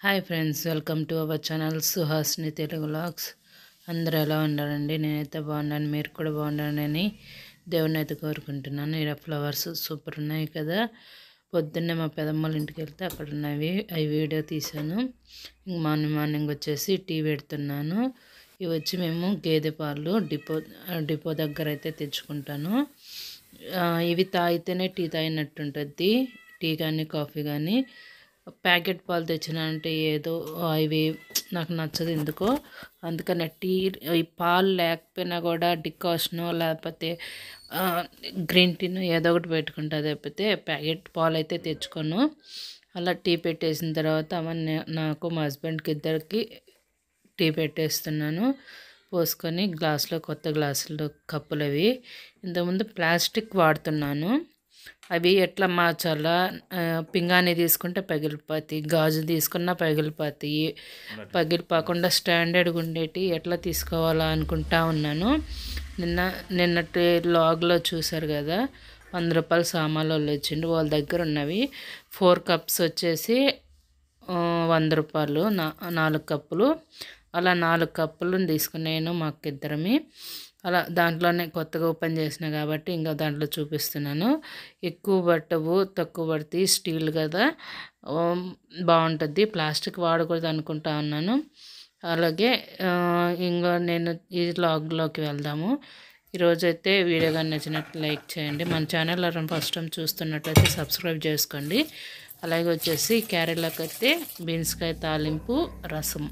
Hi friends welcome to our channel Suhasini Telugu vlogs అందరూ ఎలా ఉన్నారండి నేనైతే బాగున్నాను మీరు కూడా బాగున్నానని దేవుని అయితే కోరుకుంటున్నాను ఇక్కడ ఫ్లవర్స్ సూపర్ ఉన్నాయి కదా పొద్దున్నే మా పెదమ్మల ఇంటికి వెళ్తే అక్కడ ఉన్నవి అవి వీడియో తీశాను ఇంక మార్నింగ్ మార్నింగ్ వచ్చేసి టీ పెడుతున్నాను ఇవి వచ్చి మేము గేదె పాలు డిపో డిపో దగ్గర అయితే తెచ్చుకుంటాను ఆ, ఇవి తాగితేనే టీ తాగినట్టుంటుంది టీ కానీ కాఫీ కానీ ప్యాకెట్ పాలు తెచ్చినంటే ఏదో ఇవి నాకు నచ్చదు ఎందుకో అందుకని టీ ఈ పాలు లేకపోయినా కూడా డికాషను లేకపోతే ఆ, గ్రీన్ టీను ఏదో ఒకటి పెట్టుకుంటా తప్పితే ప్యాకెట్ పాలు అయితే తెచ్చుకోను అలా టీ పెట్టేసిన తర్వాత అవన్నీ నాకు మా హస్బెండ్కి ఇద్దరికి టీ పెట్టేస్తున్నాను పోసుకొని గ్లాసులో కొత్త గ్లాసులు కప్పులు అవి ఇంతకుముందు ప్లాస్టిక్ వాడుతున్నాను అవి ఎట్లా మార్చాలా ఆ, పింగాణి తీసుకుంటే పగిలిపోతాయి గాజు తీసుకున్నా పగిలిపోతాయి పగిలిపోకుండా స్టాండర్డ్గా ఉండేటి ఎట్లా తీసుకోవాలా అనుకుంటా ఉన్నాను నిన్న నిన్నటి లాగ్లో చూశారు కదా వంద రూపాయల సామాన్లు వాళ్ళు వచ్చిండు వాళ్ళ దగ్గర ఉన్నవి ఫోర్ కప్స్ వచ్చేసి ఆ, వంద రూపాయలు నా నాలుగు కప్పులు అలా నాలుగు కప్పులను తీసుకున్నాను మాకు ఇద్దరమి అలా దాంట్లోనే కొత్తగా ఓపెన్ చేసిన కాబట్టి ఇంకా దాంట్లో చూపిస్తున్నాను ఎక్కువ పట్టవు తక్కువ పడతాయి స్టీల్ కదా ఆ, బాగుంటుంది ప్లాస్టిక్ వాడకూడదు అనుకుంటా ఉన్నాను అలాగే ఆ, ఇంకా నేను ఈ లాగ్లోకి వెళ్దాము ఈరోజు అయితే వీడియో కానీ నచ్చినట్లు లైక్ చేయండి మన ఛానల్ ఎవరైనా ఫస్ట్ టైం చూస్తున్నట్లయితే సబ్స్క్రైబ్ చేసుకోండి అలాగే వచ్చేసి క్యారెట్లకు అయితే బీన్స్కాయ తాలింపు రసం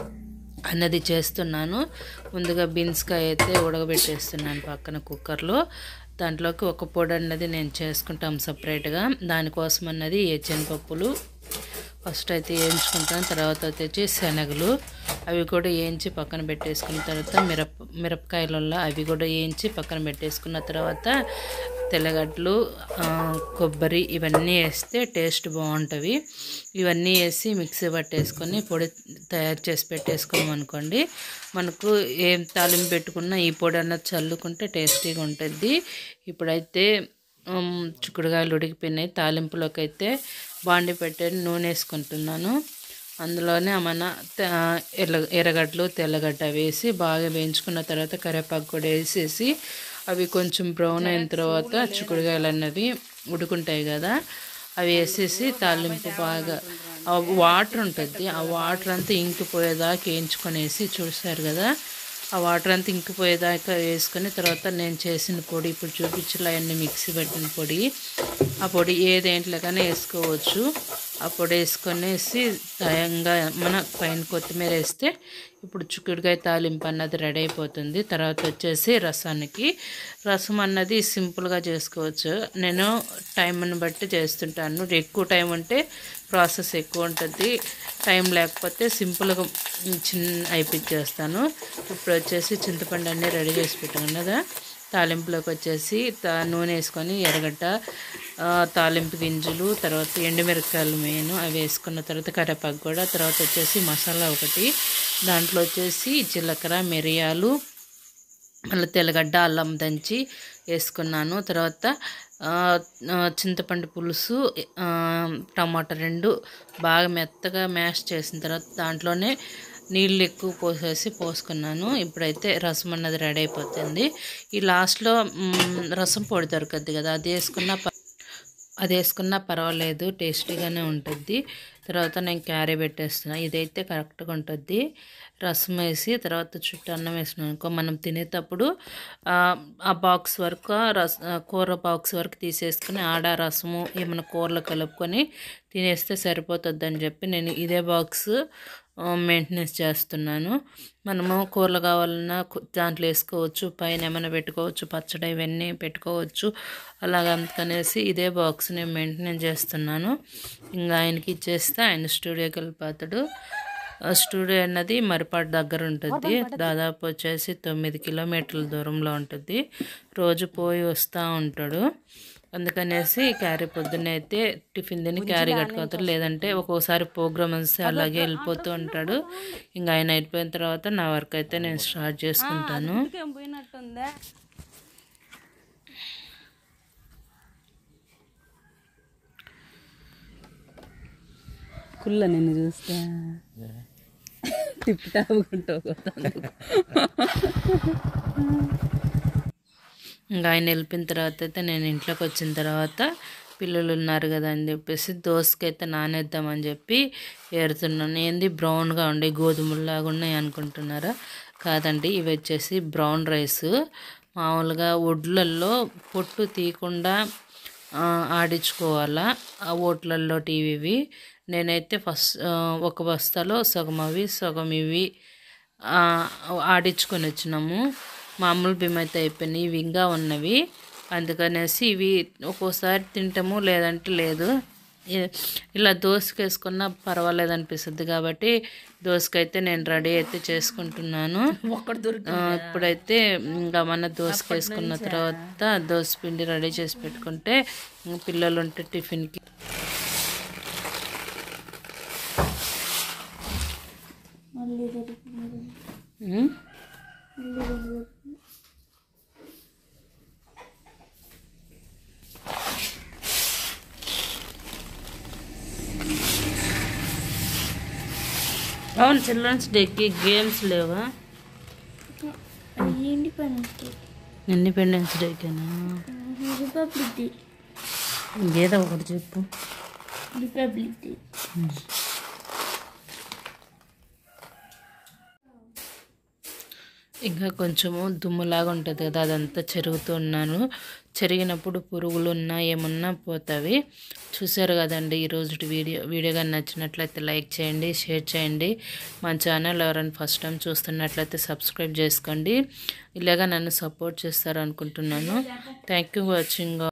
అన్నది చేస్తున్నాను ముందుగా బీన్స్కాయ అయితే ఉడకబెట్టేస్తున్నాను పక్కన కుక్కర్లో దాంట్లోకి ఒక పొడి అన్నది నేను చేసుకుంటాం సపరేట్గా దానికోసం అన్నది ఏ శనగపప్పులు ఫస్ట్ అయితే వేయించుకుంటాను తర్వాత వచ్చి శనగలు అవి కూడా వేయించి పక్కన పెట్టేసుకున్న తర్వాత మిరప మిరపకాయలలో అవి కూడా వేయించి పక్కన పెట్టేసుకున్న తర్వాత తెల్లగడ్డలు ఆ, కొబ్బరి ఇవన్నీ వేస్తే టేస్ట్ బాగుంటుంది ఇవన్నీ వేసి మిక్సీ పట్టేసుకొని పొడి తయారు చేసి పెట్టేసుకున్నాం అనుకోండి మనకు ఏం తాలింపు పెట్టుకున్నా ఈ పొడి అన్నది చల్లుకుంటే టేస్టీగా ఉంటుంది ఇప్పుడైతే ఉమ్, చిక్కుడుకాయలు ఉడికిపోయినాయి తాలింపులోకి అయితే బాండి పెట్టే నూనె వేసుకుంటున్నాను అందులోనే మన త- ఎర్ర ఎర్రగడ్డలు తెల్లగడ్డ వేసి బాగా వేయించుకున్న తర్వాత కరివేపాకు కూడా వేసేసి అవి కొంచెం బ్రౌన్ అయిన తర్వాత చిక్కుడుకాయలు అన్నవి ఉడుకుంటాయి కదా అవి వేసేసి తాలింపు బాగా ఆ వాటర్ ఉంటుంది ఆ వాటర్ అంతా ఇంకిపోయేదాకా వేయించుకొనేసి చూసారు కదా ఆ వాటర్ అంతా ఇంకిపోయేదాకా వేసుకొని తర్వాత నేను చేసిన పొడి ఇప్పుడు చూపించలే అన్ని మిక్సీ పెట్టిన పొడి ఆ పొడి ఏ దేంట్లోకైనా వేసుకోవచ్చు ఆ పొడి వేసుకొనేసి దయంగా మన పైన కొత్తిమీర వేస్తే ఇప్పుడు చిక్కుడుకాయ తాలింపు అన్నది రెడీ అయిపోతుంది తర్వాత వచ్చేసి రసానికి రసం అన్నది సింపుల్గా చేసుకోవచ్చు నేను టైంని బట్టి చేస్తుంటాను ఎక్కువ టైం ఉంటే ప్రాసెస్ ఎక్కువ ఉంటుంది టైం లేకపోతే సింపుల్గా చిన్న అయిపించేస్తాను ఇప్పుడు వచ్చేసి చింతపండు అన్నీ రెడీ చేసి పెట్టాను కదా తాలింపులోకి వచ్చేసి తా నూనె వేసుకొని ఎర్రగడ్డ ఆ, తాలింపు గింజలు తర్వాత ఎండుమిరపకాయలు మెయిన్ అవి వేసుకున్న తర్వాత కరివేపాకు కూడా తర్వాత వచ్చేసి మసాలా ఒకటి దాంట్లో వచ్చేసి జీలకర్ర మిరియాలు మళ్ళీ తెల్లగడ్డ అల్లం దంచి వేసుకున్నాను తర్వాత ఆ, ఆ, చింతపండు పులుసు ఆ, టమాటా రెండు బాగా మెత్తగా మ్యాష్ చేసిన తర్వాత దాంట్లోనే నీళ్ళు ఎక్కువ పోసేసి పోసుకున్నాను ఇప్పుడైతే రసం అన్నది రెడీ అయిపోతుంది ఈ లాస్ట్లో మ్, రసం పొడి దొరకద్ది కదా అది వేసుకున్న ప- అది వేసుకున్నా పర్వాలేదు టేస్టీగానే ఉంటుంది తర్వాత నేను క్యారీ పెట్టేస్తున్నా ఇదైతే కరెక్ట్గా ఉంటుంది రసం వేసి తర్వాత చుట్టూ అన్నం వేసినాం అనుకో మనం తినేటప్పుడు ఆ, ఆ బాక్స్ వరకు ఆ రస ఆ కూర బాక్స్ వరకు తీసేసుకుని ఆడ రసము ఏమైనా కూరలు కలుపుకొని తినేస్తే సరిపోతుంది అని చెప్పి నేను ఇదే బాక్స్ మెయింటెనెన్స్ చేస్తున్నాను మనము కూరలు కావాలన్నా కు- దాంట్లో వేసుకోవచ్చు పైన ఏమైనా పెట్టుకోవచ్చు పచ్చడి ఇవన్నీ పెట్టుకోవచ్చు అలాగ అందుకనేసి ఇదే బాక్స్ నేను మెయింటెనెన్స్ చేస్తున్నాను ఇంకా ఆయనకి ఇచ్చేస్తే ఆయన స్టూడియోకి వెళ్ళిపోతాడు ఆ స్టూడియో అన్నది మరిపాడు దగ్గర ఉంటుంది దాదాపు వచ్చేసి తొమ్మిది కిలోమీటర్ల దూరంలో ఉంటుంది రోజు పోయి వస్తూ ఉంటాడు అందుకనేసి క్యారీ పొద్దున్నే అయితే టిఫిన్ తిని క్యారీ కట్టుకోతాడు లేదంటే ఒక్కోసారి ప్రోగ్రామ్ వస్తే అలాగే వెళ్ళిపోతూ ఉంటాడు ఇంకా ఆయన అయిపోయిన తర్వాత నా వర్క్ అయితే నేను స్టార్ట్ చేసుకుంటాను పోయినట్టుందా కుల్ల నిన్ను చూస్తే టిప్ టాపుకుంటావు కదా ఇంకా ఆయన వెళ్ళిపోయిన తర్వాత అయితే నేను ఇంట్లోకి వచ్చిన తర్వాత పిల్లలు ఉన్నారు కదా అని చెప్పేసి దోసకైతే నానేద్దామని చెప్పి ఏరుతున్నాను ఏంది బ్రౌన్గా ఉండే గోధుమలాగా ఉన్నాయి అనుకుంటున్నారా కాదండి ఇవి వచ్చేసి బ్రౌన్ రైస్ మామూలుగా వడ్లల్లో పొట్టు తీయకుండా ఆ, ఆడించుకోవాలా ఆ ఓట్లల్లో టీవీవి నేనైతే ఫస్ట్ ఆ, ఒక బస్తాలో సగం అవి సగం ఇవి ఆ, ఆడించుకొని వచ్చినాము మామూలు బియ్యం అయితే అయిపోయినాయి ఇవి ఇంకా ఉన్నవి అందుకనేసి ఇవి ఒక్కోసారి తింటాము లేదంటే లేదు ఇ- ఇలా దోసకేసుకున్నా పర్వాలేదు అనిపిస్తుంది కాబట్టి దోసకైతే నేను రెడీ అయితే చేసుకుంటున్నాను ఆ, ఇప్పుడైతే ఇంకా మన దోస వేసుకున్న తర్వాత దోస పిండి రెడీ చేసి పెట్టుకుంటే ఇంక పిల్లలు ఉంటే టిఫిన్కి ఉమ్. అవును చిల్డ్రన్స్ డేకి గేమ్స్ లేవా ఇండిపెండెన్స్ డే ఇండిపెండెన్స్ డేకేనా రిపబ్లిక్ డే ఏదో ఒకటి చెప్పు రిపబ్లిక్ డే ఇంకా కొంచెము దుమ్ములాగా ఉంటుంది కదా అదంతా చెరుగుతూ ఉన్నాను చెరిగినప్పుడు పురుగులు ఉన్నా ఏమున్నా పోతావి చూసారు కదండి ఈరోజు వీడియో వీడియో కానీ నచ్చినట్లయితే లైక్ చేయండి షేర్ చేయండి మా ఛానల్ ఎవరైనా ఫస్ట్ టైం చూస్తున్నట్లయితే సబ్స్క్రైబ్ చేసుకోండి ఇలాగా నన్ను సపోర్ట్ చేస్తారు అనుకుంటున్నాను థ్యాంక్ యూ వాచింగ్